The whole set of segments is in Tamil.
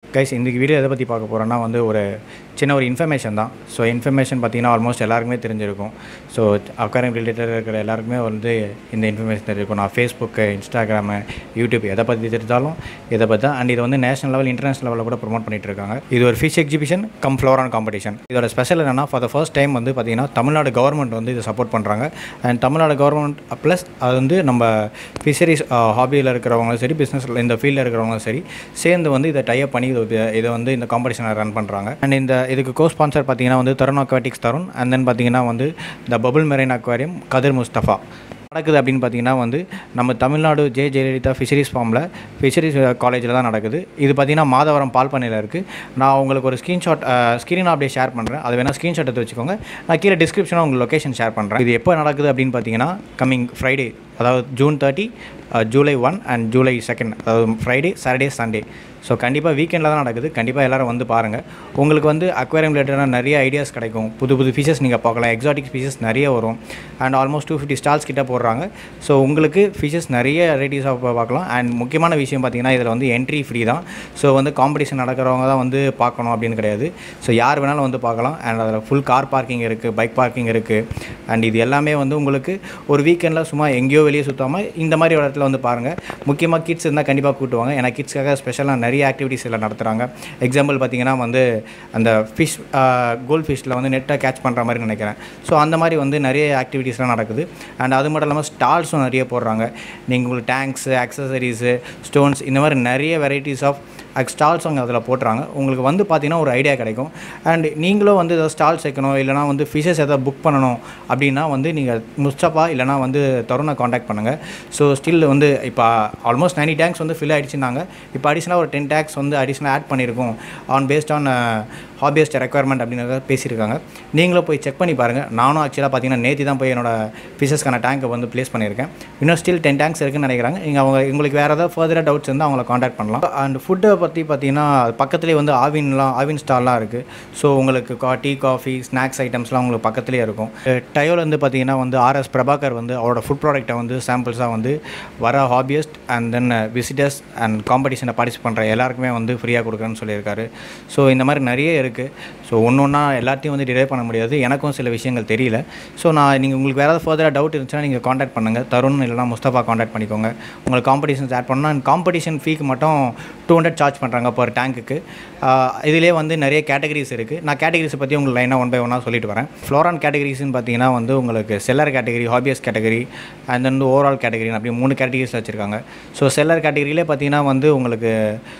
கைஸ் இந்த வீடியோ எதை பற்றி பார்க்க போகிறோன்னா வந்து ஒரு சின்ன ஒரு இன்ஃபர்மேஷன் தான் ஸோ இன்ஃபர்மேஷன் பார்த்தீங்கன்னா ஆல்மோஸ்ட் எல்லாருக்குமே தெரிஞ்சிருக்கும் ஸோ அக்வாரியம் ரிலேட்டட் இருக்கிற எல்லாருக்குமே வந்து இந்த இன்ஃபர்மேஷன் தெரிஞ்சிருக்கும் நான் ஃபேஸ்புக்கு இன்ஸ்டாகிராமு யூடியூப் எதை பற்றி தெரிஞ்சாலும் இதை பற்றி தான் அண்ட் இது வந்து நேஷனல் லெவல் இன்டர்நேஷனல் லெவலில் கூட ப்ரொமோட் பண்ணிட்டு இருக்காங்க இது ஒரு fish exhibition cum flowerhorn competition இதோட ஸ்பெஷல் என்னன்னா ஃபார் த ஃபர்ஸ்ட் டைம் வந்து பார்த்தீங்கன்னா தமிழ்நாடு கவர்மெண்ட் வந்து இதை சப்போர்ட் பண்ணுறாங்க அண்ட் தமிழ்நாடு கவர்மெண்ட் ப்ளஸ் அது வந்து நம்ம ஃபிஷரிஸ் ஹாபியில் இருக்கிறவங்களும் சரி பிஸ்னஸில் இந்த ஃபீல்டில் இருக்கிறவங்களும் சரி சேர்ந்து வந்து இதை டைப் பண்ணி இது இதை வந்து இந்த காம்படிஷனை ரன் பண்ணுறாங்க அண்ட் இந்த இதுக்கு கோ ஸ்பான்சர் பார்த்தீங்கன்னா வந்து Tarun aquatics Tarun and then பார்த்தீங்கன்னா வந்து the bubble marine aquarium Kathir Mustafa நடக்குது அப்படின்னு பார்த்தீங்கன்னா வந்து நம்ம தமிழ்நாடு ஜே ஜெயலலிதா ஃபிஷரிஸ் ஃபார்மில் ஃபிஷரிஸ் காலேஜில் தான் நடக்குது இது பார்த்தீங்கன்னா மாதவரம் பால் பண்ணையில் இருக்குது நான் உங்களுக்கு ஒரு ஸ்க்ரீன்ஷாட் ஸ்க்ரீன் அப்படியே ஷேர் பண்ணுறேன் அது வேணால் ஸ்க்ரீன்ஷாட் எடுத்து வச்சுக்கோங்க நான் கீழே டிஸ்கிரிப்ஷனில் உங்களுக்கு லொக்கேஷன் ஷேர் பண்ணுறேன் இது எப்போ நடக்குது அப்படின்னு பார்த்தீங்கன்னா கம்மிங் ஃப்ரைடே அதாவது June thirty July one and July second அதாவது ஃப்ரைடே சாட்டர்டே சண்டே ஸோ கண்டிப்பாக வீக்கெண்டில் தான் நடக்குது கண்டிப்பாக எல்லோரும் வந்து பாருங்கள் உங்களுக்கு வந்து அக்வேரியம் ரிலேட்டடாக நிறைய ஐடியாஸ் கிடைக்கும் புது புது ஃபிஷஸ் நீங்கள் பார்க்கலாம் எக்ஸாட்டிக் ஃபிஷஸ் நிறைய வரும் and almost two fifty stalls கிட்ட போடுறாங்க ஸோ உங்களுக்கு ஃபிஷஸ் நிறைய வெரைட்டிஸ் ஆஃப் பார்க்கலாம் அண்ட் முக்கியமான விஷயம் பார்த்தீங்கன்னா இதில் வந்து என்ட்ரி ஃப்ரீ தான் ஸோ வந்து காம்படிஷன் நடக்கிறவங்க தான் வந்து பார்க்கணும் அப்படின்னு கிடையாது ஸோ யார் வேணாலும் வந்து பார்க்கலாம் அண்ட் அதில் ஃபுல் கார் பார்க்கிங் இருக்குது பைக் பார்க்கிங் இருக்குது அண்ட் இது எல்லாமே வந்து உங்களுக்கு ஒரு வீக்கெண்டில் சும்மா எங்கேயோ வெளியே சுற்றாமல் இந்த மாதிரி ஒரு இடத்துல வந்து பாருங்கள் முக்கியமாக கிட்ஸ் இருந்தால் கண்டிப்பாக கூட்டுவாங்க ஏன்னா கிட்ஸ்க்காக ஸ்பெஷலாக நிறைய ஆக்டிவிட்டீஸ் எல்லாம் நடத்துகிறாங்க எக்ஸாம்பிள் பார்த்தீங்கன்னா வந்து அந்த ஃபிஷ் கோல்ட் ஃபிஷ்ஷில் வந்து நெட்டை கேட்ச் பண்ணுற மாதிரி நினைக்கிறேன் ஸோ அந்த மாதிரி வந்து நிறைய ஆக்டிவிட்டீஸ்லாம் நடக்குது அண்ட் அது மட்டும் இல்லாமல் ஸ்டால்ஸும் நிறைய போடுறாங்க நீங்கள் உங்களுக்கு டேங்க்ஸு அக்சசரிஸு ஸ்டோன்ஸ் இந்த மாதிரி நிறைய வெரைட்டிஸ் ஆஃப் ஸ்டால்ஸ் அவங்க அதில் போட்டுறாங்க உங்களுக்கு வந்து பார்த்தீங்கன்னா ஒரு ஐடியா கிடைக்கும் அண்ட் நீங்களும் வந்து ஏதாவது ஸ்டால்ஸ் வைக்கணும் இல்லைனா வந்து ஃபிஷஸ் எதாவது புக் பண்ணணும் அப்படின்னா வந்து நீங்கள் முஸ்தபா இல்லைனா வந்து தருணை காண்டாக்ட் பண்ணுங்கள் ஸோ ஸ்டில் வந்து இப்போ ஆல்மோஸ்ட் நைன்டி டேங்க்ஸ் வந்து ஃபில் ஆகிடுச்சுனாங்க இப்போ அடிஷனலாக ஒரு டென் டேக்ஸ் வந்து அடிஷனலாக ஆட் பண்ணியிருக்கோம் on based on hobbyist requirement அப்படின்றத பேசியிருக்காங்க நீங்களும் போய் செக் பண்ணி பாருங்கள் நானும் ஆக்சுவலாக பார்த்தீங்கன்னா நேற்று தான் போய் என்னோட ஃபிஷஸ்க்கான டேங்கை வந்து ப்ளேஸ் பண்ணியிருக்கேன் இன்னும் ஸ்டில் டென் டேங்க்ஸ் இருக்குன்னு நினைக்கிறாங்க நீங்கள் அவங்க உங்களுக்கு வேறு ஏதாவது ஃபர்தராக டவுட்ஸ் இருந்தால் அவங்கள காண்டாக்ட் பண்ணலாம் அண்ட் ஃபுட்டை பற்றி பார்த்தீங்கன்னா பக்கத்துலேயே வந்து ஆவின்லாம் ஆவின் ஸ்டால்லாம் இருக்குது ஸோ உங்களுக்கு கா டீ காஃபி ஸ்நாக்ஸ் ஐட்டம்ஸ்லாம் உங்களுக்கு பக்கத்துலேயே இருக்கும் டயோவில் வந்து பார்த்தீங்கன்னா வந்து ஆர்எஸ் பிரபாகர் வந்து அவரோட ஃபுட் ப்ராடக்ட்டை வந்து சாம்பிள்ஸாக வந்து வர hobbyist and then visitors and காம்படிஷனை பார்ட்டிசிபேட் பண்ணுற எல்லாருக்குமே வந்து ஃப்ரீயாக கொடுக்குறேன்னு சொல்லியிருக்காரு ஸோ இந்த மாதிரி நிறைய இருக்குது ஸோ ஒன்று ஒன்றா எல்லாத்தையும் வந்து டிரைவ் பண்ண முடியாது எனக்கும் சில விஷயங்கள் தெரியல ஸோ நான் நீங்கள் உங்களுக்கு வேறு ஏதாவது ஃபர்தராக டவுட் இருந்துச்சுன்னா நீங்கள் காண்டாக்ட் பண்ணுங்கள் தருண் இல்லைனா முஸ்தபா காண்டாக்ட் பண்ணிக்கோங்க உங்களுக்கு காம்படிஷன்ஸ் ஆட் பண்ணால் அண்ட் காம்படிஷன் ஃபீக்கு மட்டும் டூ ஹண்ட்ரட் சார்ஜ் பண்ணுறாங்க பர் டேங்க்குக்கு இதிலே வந்து நிறைய கேட்டகரிஸ் இருக்குது நான் கேட்டகரிஸை பற்றி உங்களுக்கு லைனாக ஒன் பை ஒன்னாக சொல்லிட்டு வரேன் ஃப்ளோரான் கேட்டகரிஸ்னு பார்த்தீங்கன்னா வந்து உங்களுக்கு seller category hobbyist category and வந்து ஓவரால் கேட்டகரி அப்படி மூணு கேட்டகரிஸ் வச்சுருக்காங்க ஸோ செல்லர் கேட்டகரியிலே பார்த்தீங்கன்னா வந்து உங்களுக்கு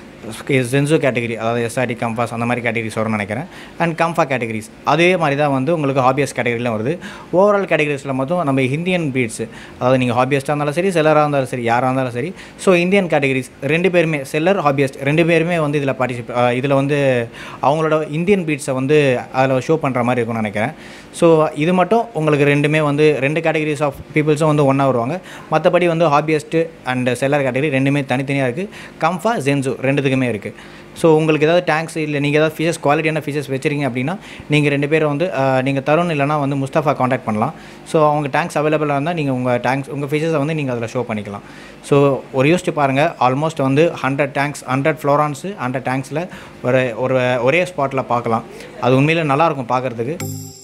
ஜென்சோ கேட்டகரி அதாவது எஸ்ஆர்டி கம்ஃபாஸ் அந்த மாதிரி கேட்டகரிஸ் வரும்னு நினைக்கிறேன் அண்ட் கம்ஃபா கேட்டகரிஸ் அதே மாதிரி தான் வந்து உங்களுக்கு ஹாபியஸ் கேட்டகரியில் வருது ஓவரால் கேட்டகரிஸில் மொத்தம் நம்ம இந்தியன் பீட்ஸ் அதாவது நீங்கள் ஹாபியஸ்ட்டாக இருந்தாலும் சரி செல்லராக இருந்தாலும் சரி யாராக இருந்தாலும் சரி ஸோ இந்தியன் கேட்டகரிஸ் ரெண்டு பேருமே செல்லர் ஹாபியஸ்ட் ரெண்டு பேருமே வந்து இதில் பார்ட்டிசிபே இதில் வந்து அவங்களோட இந்தியன் பீட்ஸை வந்து அதில் ஷோ பண்ணுற மாதிரி இருக்கும்னு நினைக்கிறேன் ஸோ இது மட்டும் உங்களுக்கு ரெண்டுமே வந்து ரெண்டு கேட்டகரிஸ் ஆஃப் பீப்புள்ஸும் வந்து ஒன்றா வருவாங்க மற்றபடி வந்து ஹாபியஸ்ட்டு அண்ட் செல்லர் கேட்டகரி ரெண்டுமே தனித்தனியாக இருக்குது கம்ஃபா ஜென்சு ரெண்டுத்துக்குமே இருக்குது ஸோ உங்களுக்கு ஏதாவது டேங்க்ஸ் இல்லை நீங்கள் ஏதாவது ஃபீச்சர்ஸ் குவாலிட்டியான ஃபீச்சர்ஸ் வச்சுருக்கீங்க அப்படின்னா நீங்கள் ரெண்டு பேரும் வந்து நீங்கள் தருண் இல்லைனா வந்து முஸ்தஃபா காண்டாக்ட் பண்ணலாம் ஸோ அவங்க டேங்க்ஸ் அவைலபிளாக இருந்தால் நீங்கள் உங்கள் டேங்க்ஸ் உங்கள் ஃபீச்சர்ஸை வந்து நீங்கள் அதில் ஷோ பண்ணிக்கலாம் ஸோ ஒரு யோசிச்சு பாருங்கள் ஆல்மோஸ்ட் வந்து hundred tanks hundred flowerhorns hundred டேங்க்ஸில் ஒரு ஒரு ஒரே ஸ்பாட்டில் பார்க்கலாம் அது உண்மையில் நல்லாயிருக்கும் பார்க்குறதுக்கு